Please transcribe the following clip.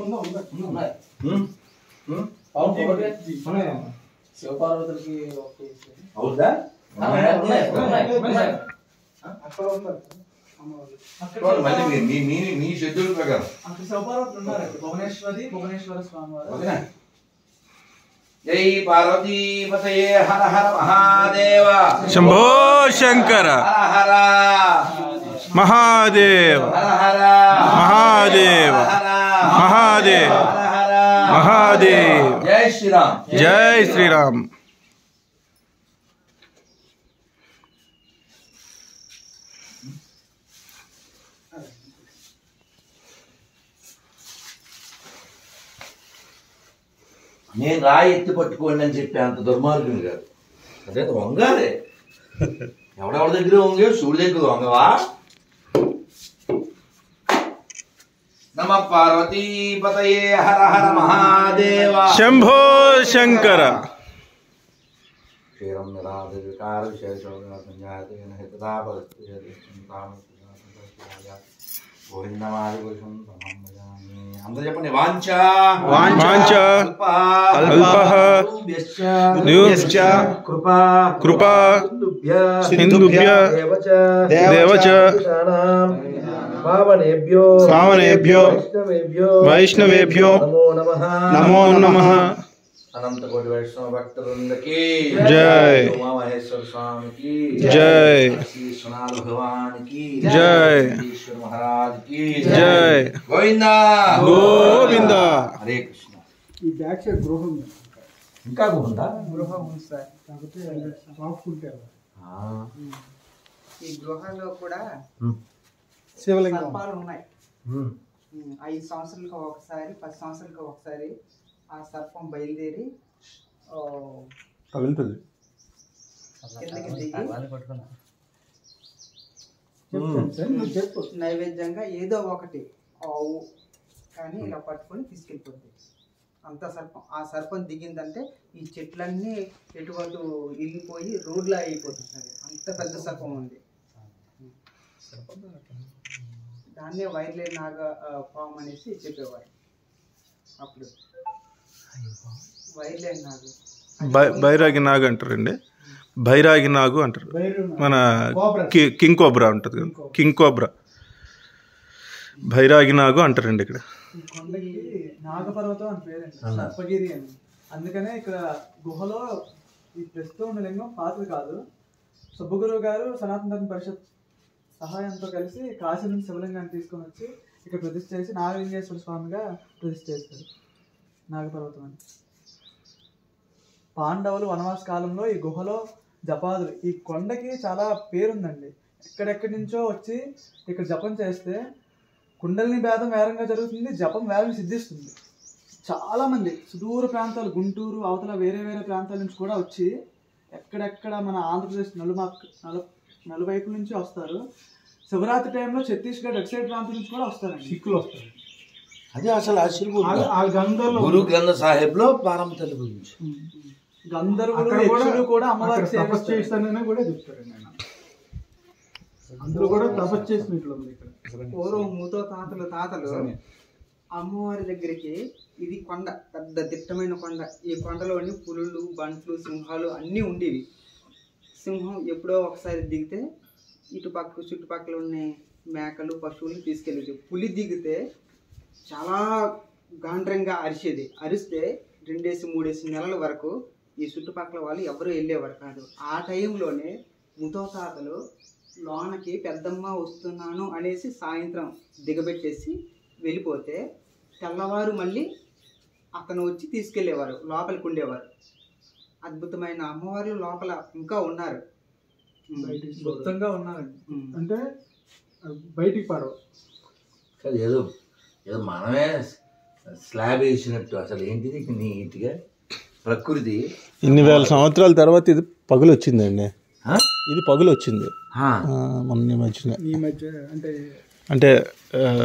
ఉన్నాయి ఉమ్? ఉమ్? శివపార్వతులకి ఓకే అవుతుందా ఉన్నాయి, ఉన్నాయి, ఉన్నాయి, ఉన్నాయి. చూడండి, మళ్ళీ మీ- మీ మీ మీ షెడ్యూల్ ప్రకారం అక్కడ శివపార్వతులు ఉన్నారండి భువనేశ్వరి భువనేశ్వర స్వామి వారు ఓకేనా జై పార్వతీ పతయే హర హర మహాదేవ శంభో శంకర హర హర మహాదేవ హర హర మహాదేవ హర మహాదేవ హర హర మహాదేవ జై శ్రీరామ్ జై శ్రీరామ్ నేను రాయి ఎత్తి పట్టుకోండి అని చెప్పి అంత దుర్మార్గుని కాదు అదే వంగాలే ఎవడెవడి దగ్గర వంగే శివుడి దగ్గర వంగవా నమ పార్వతీ పతయే హర హర మహాదేవ శంభో శంకర క్షీరం నిరాధ వికార విశేషోగ సంజాతేన హితదా గోవిందమాది పురుషం తమం భజామి అందరూ చెప్పండి వాంఛ వాంఛ అల్పః న్యూశ్చ కృపా కృపా సింధుభ్య సింధుభ్య దేవచ దేవచ పావనేభ్యో పావనేభ్యో వైష్ణవేభ్యో వైష్ణవేభ్యో నమో నమః నమో నమః అనంత కోటి వైష్ణవ భక్తులందరికీ జై. ఉమామహేశ్వర స్వామికి జై. శ్రీ సునాథ భగవానికి జై. ఈశ్వర మహారాజ్ కి జై. గోవింద గోవింద హరే కృష్ణ ఈ బ్యాక్ సైడ్ గృహం ఉంది. ఇంకా ఉందా గృహం ఉంది సార్ కాకపోతే రాసుకుంటారు ఈ గృహాల్లో కూడా శివలింగం సర్పాలు ఉన్నాయి ఉమ్, ఐదు సంవత్సరాలకు ఒకసారి పది సంవత్సరాలకు ఒకసారి ఆ సర్పం బయలుదేరి ఓ, తగులుతుంది కిందకి దిగి చెప్తాను సార్ నువ్వు చెప్పు నైవేద్యంగా ఏదో ఒకటి ఆవు కానీ ఇలా పట్టుకొని తీసుకెళ్ళిపోద్ది అంత సర్పం ఆ సర్పం దిగిందంటే ఈ చెట్లన్నీ ఎటువంటి ఇరిగిపోయి రోడ్లా అయిపోతుంది అది. అంత పెద్ద సర్పం ఉంది దాన్నే వైర్లే నాగ ఆ, పాము అనేసి చెప్పేవారు అప్పుడు వైర్లే నాగు బై బైరాగి నాగు అంటారండి బైరాగి నాగు అంటారు బైరు మన కోబ్రా. కి- కింగ్ కోబ్రా ఉంటుంది కదా కింగ్ కోబ్రా బైరాగి నాగు అంటారండి ఇక్కడ ఈ కొండకి నాగపర్వతం అని పేరండి అన్నారు. సర్పగిరి అని అందుకనే ఇక్కడ గుహలో ఈ ప్రస్తుతం ఉన్న లింగం పాతది కాదు సుబ్బగురువు గారు సనాతన ధర్మ పరిషత్ సహాయంతో కలిసి కాశీ నుంచి శివలింగాన్ని తీసుకొని వచ్చి ఇక్కడ ప్రతిష్ఠ చేసి నాగలింగేశ్వర స్వామిగా ప్రతిష్ఠ చేస్తారు నాగపర్వతం అని పాండవులు వనవాస కాలంలో ఈ గుహలో జపాదులు ఈ కొండకి చాలా పేరుందండి ఎక్కడెక్కడి నుంచో వచ్చి ఇక్కడ జపం చేస్తే కుండలిని భేదం వేరంగా జరుగుతుంది జపం వేరం సిద్ధిస్తుంది చాలా మంది సుదూర ప్రాంతాలు గుంటూరు అవతల వేరే వేరే ప్రాంతాల నుంచి కూడా వచ్చి ఎక్కడెక్కడ మన ఆంధ్రప్రదేశ్ నలుమా నలు నలువైపుల నుంచి వస్తారు శివరాత్రి టైంలో ఛత్తీస్గఢ్ అటు సైడ్ ప్రాంతం నుంచి కూడా వస్తారండి సిక్కులు వస్తారు అది అసలు ఆశీర్వాదం ఆ గంధర్వులు గురు గ్రంథ సాహెబ్ లో పారమ తల్లి గురించి గంధర్వులు యక్షులు కూడా అమ్మవారికి తపస్సు సేవిస్తారు. చేస్తానని కూడా చెప్తారండి ఆయన అందులో కూడా తపస్సు చేసినట్లు ఉంది ఇక్కడ పూర్వం మూతో తాతలు తాతలు అమ్మవారి దగ్గరికి ఇది కొండ పెద్ద దిట్టమైన కొండ ఈ కొండలోని పులులు బంట్లు సింహాలు అన్నీ ఉండేవి సింహం ఎప్పుడో ఒకసారి దిగితే ఇటుపక్క చుట్టుపక్కల ఉన్న మేకలు పశువులు తీసుకెళ్ళేది పులి దిగితే చాలా గాండ్రంగా అరిచేది అరిస్తే రెండేసి మూడేసి నెలల వరకు ఈ చుట్టుపక్కల వాళ్ళు ఎవరు వెళ్ళేవారు కాదు ఆ టైంలోనే ముతో తాతలు లోనకి పెద్దమ్మ వస్తున్నాను అనేసి సాయంత్రం దిగబెట్టేసి వెళ్ళిపోతే తెల్లవారు మళ్ళీ అతను వచ్చి తీసుకెళ్లేవారు లోపలికి ఉండేవారు అద్భుతమైన అమ్మవారు లోపల ఇంకా ఉన్నారు మొత్తంగా ఉన్నారండి ఉమ్. అంటే బయటికి పడవు కాదు ఏదో ఏదో మనమే స్లాబ్ వేసినట్టు అసలు ఏంటిది నీట్గా ప్రకృతి ఇన్ని వేల సంవత్సరాల తర్వాత ఇది పగులు వచ్చిందండి ఆ? ఇది పగులు వచ్చింది ఆ. ఆ, మొన్న ఈ మధ్యన ఈ మధ్య అంటే అంటే ఆ,